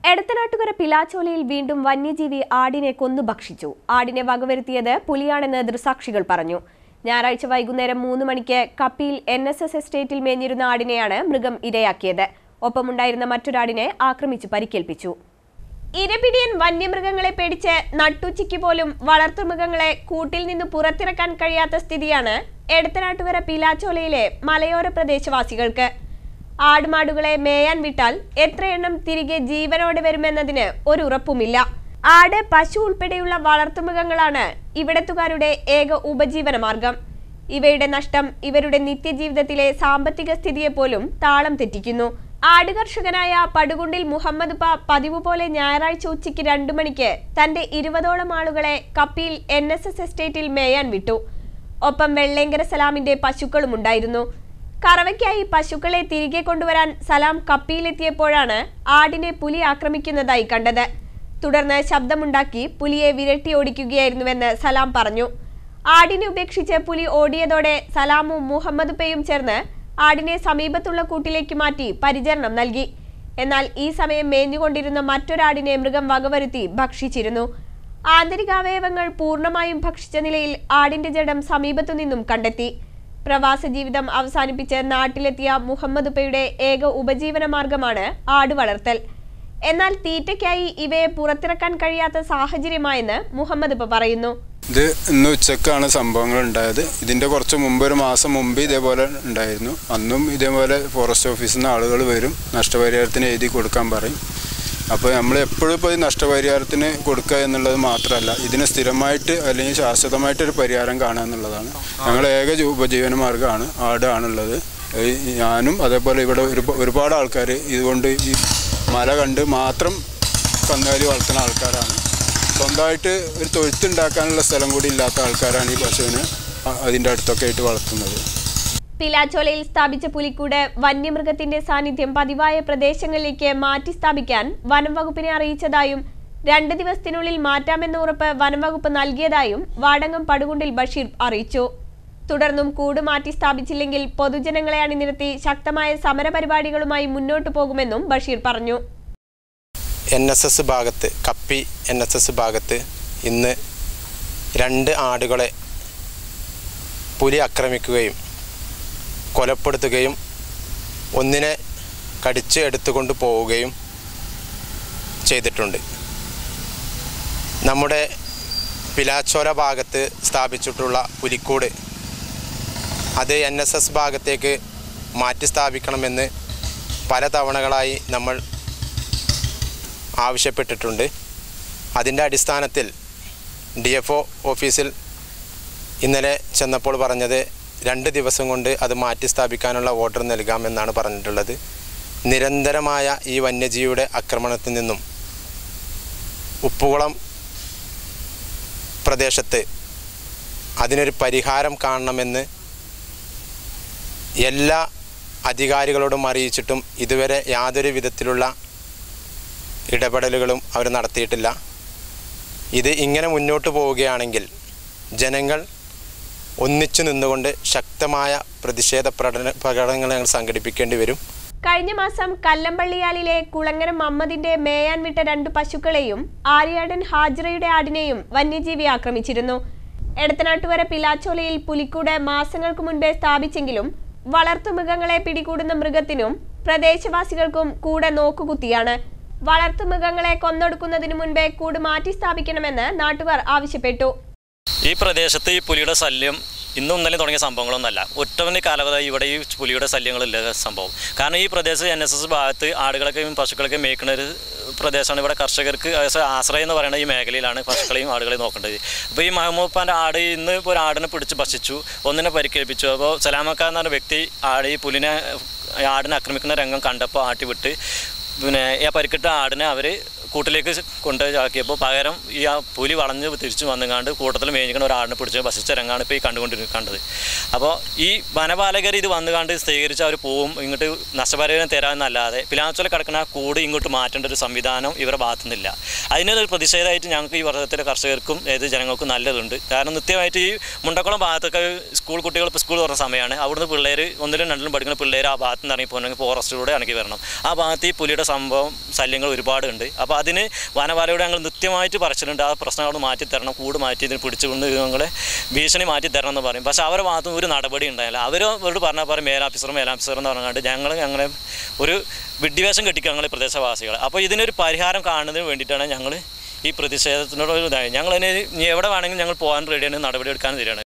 എടത്തനാട്ടുകര പിലാച്ചോലയിൽ വീണ്ടും വന്യജീവി ആടിനെ കൊന്നു ഭക്ഷിച്ചു ആടിനെ വകവരുത്തിയത് പുലിയാണെന്ന് ദൃസാക്ഷികൾ പറഞ്ഞു ഞായറാഴ്ച വൈകുന്നേരം മൂന്ന് മണിക്ക് കപ്പിയിൽ എൻ എസ് എസ് എസ്റ്റേറ്റിൽ മേഞ്ഞിരുന്ന ആടിനെയാണ് മൃഗം ഇരയാക്കിയത് ഒപ്പമുണ്ടായിരുന്ന മറ്റൊരാടിനെ ആക്രമിച്ചു പരിക്കേൽപ്പിച്ചു ഇരപിടിയൻ വന്യമൃഗങ്ങളെ പേടിച്ച് നട്ടുച്ചയ്ക്ക് പോലും വളർത്തുമൃഗങ്ങളെ കൂട്ടിൽ നിന്ന് പുറത്തിറക്കാൻ കഴിയാത്ത സ്ഥിതിയാണ് എടത്തനാട്ടുകര പിലാച്ചോലയിലെ മലയോര പ്രദേശവാസികൾക്ക് ആടുമാടുകളെ മേയാൻ വിട്ടാൽ എത്രയെണ്ണം തിരികെ ജീവനോടെ വരുമെന്നതിന് ഒരു ഉറപ്പുമില്ല ആട് പശു ഉൾപ്പെടെയുള്ള വളർത്തുമൃഗങ്ങളാണ് ഇവിടത്തുകാരുടെ ഏക ഉപജീവന മാർഗം ഇവയുടെ നഷ്ടം ഇവരുടെ നിത്യജീവിതത്തിലെ സാമ്പത്തിക സ്ഥിതിയെ പോലും താളം തെറ്റിക്കുന്നു ആട് കർഷകനായ പടുകുണ്ടിൽ മുഹമ്മദ് പ പതിവ് പോലെ ഞായറാഴ്ച ഉച്ചയ്ക്ക് രണ്ടു മണിക്ക് തന്റെ ഇരുപതോളം ആളുകളെ കപ്പിയിൽ എൻ എസ് എസ് എസ്റ്റേറ്റിൽ മേയാൻ വിട്ടു ഒപ്പം വെള്ളേങ്കര സലാമിന്റെ പശുക്കളും ഉണ്ടായിരുന്നു കറവയ്ക്കായി പശുക്കളെ തിരികെ കൊണ്ടുവരാൻ സലാം കപ്പിയിലെത്തിയപ്പോഴാണ് ആടിനെ പുലി ആക്രമിക്കുന്നതായി കണ്ടത് തുടർന്ന് ശബ്ദമുണ്ടാക്കി പുലിയെ വിരട്ടി ഓടിക്കുകയായിരുന്നുവെന്ന് സലാം പറഞ്ഞു ആടിനെ ഉപേക്ഷിച്ച് പുലി ഓടിയതോടെ സലാമും മുഹമ്മദ് പേയും ചേർന്ന് ആടിനെ സമീപത്തുള്ള കൂട്ടിലേക്ക് മാറ്റി പരിചരണം നൽകി എന്നാൽ ഈ സമയം മേഞ്ഞുകൊണ്ടിരുന്ന മറ്റൊരാടിനെ മൃഗം വകവരുത്തി ഭക്ഷിച്ചിരുന്നു ആന്തരികാവയവങ്ങൾ പൂർണ്ണമായും ഭക്ഷിച്ച നിലയിൽ ആടിന്റെ ജഡം സമീപത്തു നിന്നും കണ്ടെത്തി പ്രവാസ ജീവിതം അവസാനിപ്പിച്ച് നാട്ടിലെത്തിയ മുഹമ്മദ് ഉപ്പയുടെ ഏക ഉപജീവന മാർഗമാണ് ആട് വളർത്തൽ എന്നാൽ തീറ്റയ്ക്കായി ഇവയെ പുറത്തിറക്കാൻ കഴിയാത്ത സാഹചര്യമായെന്ന് മുഹമ്മദ് ഉപ്പ പറയുന്നു ഇത് ഇന്ന് ഉച്ചക്കാണ് സംഭവങ്ങൾ ഉണ്ടായത് ഇതിൻ്റെ കുറച്ച് മുമ്പ് ഒരു മാസം മുമ്പ് ഇതേപോലെ ഉണ്ടായിരുന്നു അന്നും ഇതേപോലെ ഫോറസ്റ്റ് ഓഫീസിൽ നിന്ന് ആളുകൾ വരും നഷ്ടപരിഹാരത്തിന് എഴുതി കൊടുക്കാൻ പറയും അപ്പോൾ നമ്മൾ എപ്പോഴും ഇപ്പോൾ ഈ നഷ്ടപരിഹാരത്തിന് കൊടുക്കുക എന്നുള്ളത് മാത്രമല്ല ഇതിന് സ്ഥിരമായിട്ട് അല്ലെങ്കിൽ ശാശ്വതമായിട്ടൊരു പരിഹാരം കാണുക എന്നുള്ളതാണ് ഞങ്ങൾ ഏക ജൂ- ഉപജീവന മാർഗ്ഗമാണ് ആടാണുള്ളത് ഈ ഞാനും അതേപോലെ ഇവിടെ ഒരു ഒരുപാട് ആൾക്കാർ ഇതുകൊണ്ട് ഈ മല കണ്ട് മാത്രം കന്നുകാലി വളർത്തുന്ന ആൾക്കാരാണ് സ്വന്തമായിട്ട് ഒരു തൊഴുത്തുണ്ടാക്കാനുള്ള സ്ഥലം കൂടി ഇല്ലാത്ത ആൾക്കാരാണ് ഈ പശുവിനെ അ- അതിൻ്റെ അടുത്തൊക്കെ ആയിട്ട് വളർത്തുന്നത് പിലാച്ചോലയിൽ സ്ഥാപിച്ച പുലിക്കൂട് വന്യമൃഗത്തിന്റെ സാന്നിധ്യം പതിവായ പ്രദേശങ്ങളിലേക്ക് മാറ്റി സ്ഥാപിക്കാൻ വനം വകുപ്പിനെ അറിയിച്ചതായും രണ്ട് ദിവസത്തിനുള്ളിൽ മാറ്റാമെന്ന ഉറപ്പ് വനം വകുപ്പ് നൽകിയതായും വാടകം പടുകുണ്ടിൽ ബഷീർ അറിയിച്ചു തുടർന്നും കൂട് മാറ്റി സ്ഥാപിച്ചില്ലെങ്കിൽ പൊതുജനങ്ങളെ അണിനിരത്തി ശക്തമായ സമരപരിപാടികളുമായി മുന്നോട്ടു പോകുമെന്നും ബഷീർ പറഞ്ഞു എൻ എസ് എസ് ഭാഗത്ത് കപ്പി എൻ എസ് എസ് ഭാഗത്ത് ഇന്ന് രണ്ട് ആടുകളെ പുലി ആക്രമിക്കുകയും കൊലപ്പെടുത്തുകയും ഒന്നിനെ കടിച്ച് എടുത്തുകൊണ്ട് പോവുകയും ചെയ്തിട്ടുണ്ട് നമ്മുടെ പിലാച്ചോല ഭാഗത്ത് സ്ഥാപിച്ചിട്ടുള്ള പുലിക്കൂട് അത് എൻ എസ് എസ് ഭാഗത്തേക്ക് മാറ്റി സ്ഥാപിക്കണമെന്ന് പല തവണകളായി നമ്മൾ ആവശ്യപ്പെട്ടിട്ടുണ്ട് അതിൻ്റെ അടിസ്ഥാനത്തിൽ ഡി എഫ് ഒ ഓഫീസിൽ ഇന്നലെ ചെന്നപ്പോൾ പറഞ്ഞത് രണ്ട് ദിവസം കൊണ്ട് അത് മാറ്റി സ്ഥാപിക്കാനുള്ള ഓർഡർ നൽകാമെന്നാണ് പറഞ്ഞിട്ടുള്ളത് നിരന്തരമായ ഈ വന്യജീവിയുടെ ആക്രമണത്തിൽ നിന്നും ഉപ്പുകുളം പ്രദേശത്ത് അതിനൊരു പരിഹാരം കാണണമെന്ന് എല്ലാ അധികാരികളോടും അറിയിച്ചിട്ടും ഇതുവരെ യാതൊരു വിധത്തിലുള്ള ഇടപെടലുകളും അവർ നടത്തിയിട്ടില്ല ഇത് ഇങ്ങനെ മുന്നോട്ട് പോവുകയാണെങ്കിൽ ജനങ്ങൾ ഒന്നിച്ചു നിന്നുകൊണ്ട് ശക്തമായ പ്രതിഷേധ പ്രകടന പ്രകടനങ്ങൾ ഞങ്ങൾ സംഘടിപ്പിക്കേണ്ടി വരും കഴിഞ്ഞ മാസം കല്ലമ്പള്ളിയാലിലെ കുളങ്ങര മമ്മദിന്റെ മേയാൻ വിട്ട രണ്ടു പശുക്കളെയും ആര്യാടൻ ഹാജിറയുടെ ആടിനെയും വന്യജീവി ആക്രമിച്ചിരുന്നു എടത്തനാട്ടുകര പിലാച്ചോലയിൽ പുലിക്കൂട് മാസങ്ങൾക്ക് മുൻപേ സ്ഥാപിച്ചെങ്കിലും വളർത്തുമൃഗങ്ങളെ പിടികൂടുന്ന മൃഗത്തിനും പ്രദേശവാസികൾക്കും കൂടെ നോക്കുകുത്തിയാണ് വളർത്തുമൃഗങ്ങളെ കൊന്നൊടുക്കുന്നതിനു മുൻപേ കൂട് മാറ്റി സ്ഥാപിക്കണമെന്ന് നാട്ടുകാർ ആവശ്യപ്പെട്ടു ഈ പ്രദേശത്ത് ഈ പുലിയുടെ ശല്യം ഇന്നും ഇന്നലെയും തുടങ്ങിയ സംഭവങ്ങളൊന്നല്ല ഒറ്റവന് കാലവധ ഇവിടെ ഈ പുലിയുടെ ശല്യങ്ങളില്ല സംഭവം കാരണം ഈ പ്രദേശത്ത് എൻ എസ് എസ് ഭാഗത്ത് ആടുകളൊക്കെയും പശുക്കളൊക്കെ മേയ്ക്കുന്ന ഒരു പ്രദേശമാണ് ഇവിടെ കർഷകർക്ക് ആശ്ര- ആശ്രയം എന്ന് പറയുന്ന ഈ മേഖലയിലാണ് പശുക്കളെയും ആടുകളെയും നോക്കേണ്ടത് അപ്പോൾ ഈ മഹമ്മൂപ്പാൻ്റെ ആട് ഇന്ന് ഇപ്പോൾ ഒരു ആടിനെ പിടിച്ച് ഭക്ഷിച്ചു ഒന്നിനെ പരിക്കേൽപ്പിച്ചു അപ്പോൾ സലാമക്ക എന്ന് പറഞ്ഞ വ്യക്തി ആട് ഈ പുലിനെ ആടിനെ ആക്രമിക്കുന്ന രംഗം കണ്ടപ്പോൾ ആട്ടി വിട്ട് പിന്നെ ഈ പരിക്കിട്ട ആടിനെ അവർ കൂട്ടിലേക്ക് കൊണ്ടുപോയി ആക്കിയപ്പോൾ പകരം ഈ ആ പുലി വളഞ്ഞ് തിരിച്ചു വന്നുകാണ്ട് കൂട്ടത്തിൽ മേഞ്ഞിക്കുന്ന ഒരാളിനെ പിടിച്ച് വസിച്ചിറങ്ങാണ് ഇപ്പോൾ ഈ കണ്ടുകൊണ്ടിരിക്കുന്നത് കണ്ടത് അപ്പോൾ ഈ വനപാലകർ ഇത് വന്നുകാണ്ട് സ്ഥിരീകരിച്ച് അവർ പോവും ഇങ്ങോട്ട് നഷ്ടപരിഹാരം തരാമെന്നല്ലാതെ പിലാച്ചോല കിടക്കുന്ന ആ കൂട് ഇങ്ങോട്ട് മാറ്റേണ്ട ഒരു സംവിധാനം ഇവരുടെ ഭാഗത്തുനിന്നില്ല അതിനൊരു പ്രതിഷേധമായിട്ട് ഞങ്ങൾക്ക് ഈ വർഷത്തിലെ കർഷകർക്കും ഏത് ജനങ്ങൾക്കും നല്ലതുണ്ട് കാരണം നിത്യമായിട്ട് ഈ മുണ്ടക്കുളം ഭാഗത്തൊക്കെ സ്കൂൾ കുട്ടികൾ ഇപ്പോൾ സ്കൂൾ തുറന്ന സമയമാണ് അവിടുന്ന് പിള്ളേർ ഒന്നിലും രണ്ടിലും പഠിക്കുന്ന പിള്ളേർ ആ ഭാഗത്ത് നിന്ന് ഇറങ്ങി പോകണമെങ്കിൽ ഫോറസ്റ്റിലൂടെ ഇറങ്ങി വരണം ആ ഭാഗത്ത് ഈ പുലിയുടെ സംഭവം ശല്യങ്ങൾ ഒരുപാടുണ്ട് അപ്പോൾ അതിന് വനപാലയോട് ഞങ്ങൾ നിത്യമായിട്ട് പറച്ചിട്ടുണ്ട് ആ പ്രശ്നങ്ങൾ മാറ്റി തരണം കൂട് മാറ്റി ഇതിന് പിടിച്ചുകൊണ്ട് ഞങ്ങളെ ഭീഷണി മാറ്റി തരണം എന്ന് പറയും പക്ഷേ അവരുടെ ഭാഗത്തും ഒരു നടപടി ഉണ്ടായില്ല അവരോട് പറഞ്ഞാൽ പറയും മേലാഫീസർ മേലാഫീസർ എന്ന് പറഞ്ഞുകൊണ്ട് ഞങ്ങൾ ഞങ്ങളെ ഒരു വിഡ്ഢിവേഷം കെട്ടിക്കുക ഞങ്ങൾ പ്രദേശവാസികൾ അപ്പോൾ ഇതിനൊരു പരിഹാരം കാണുന്നതിന് വേണ്ടിയിട്ടാണ് ഞങ്ങൾ ഈ പ്രതിഷേധത്തിനോട് ഒരു ഇതായി ഞങ്ങൾ ഇനി എവിടെ വേണമെങ്കിലും ഞങ്ങൾ പോകാൻ റെഡിയാണ് നടപടി എടുക്കാൻ തരികയാണ്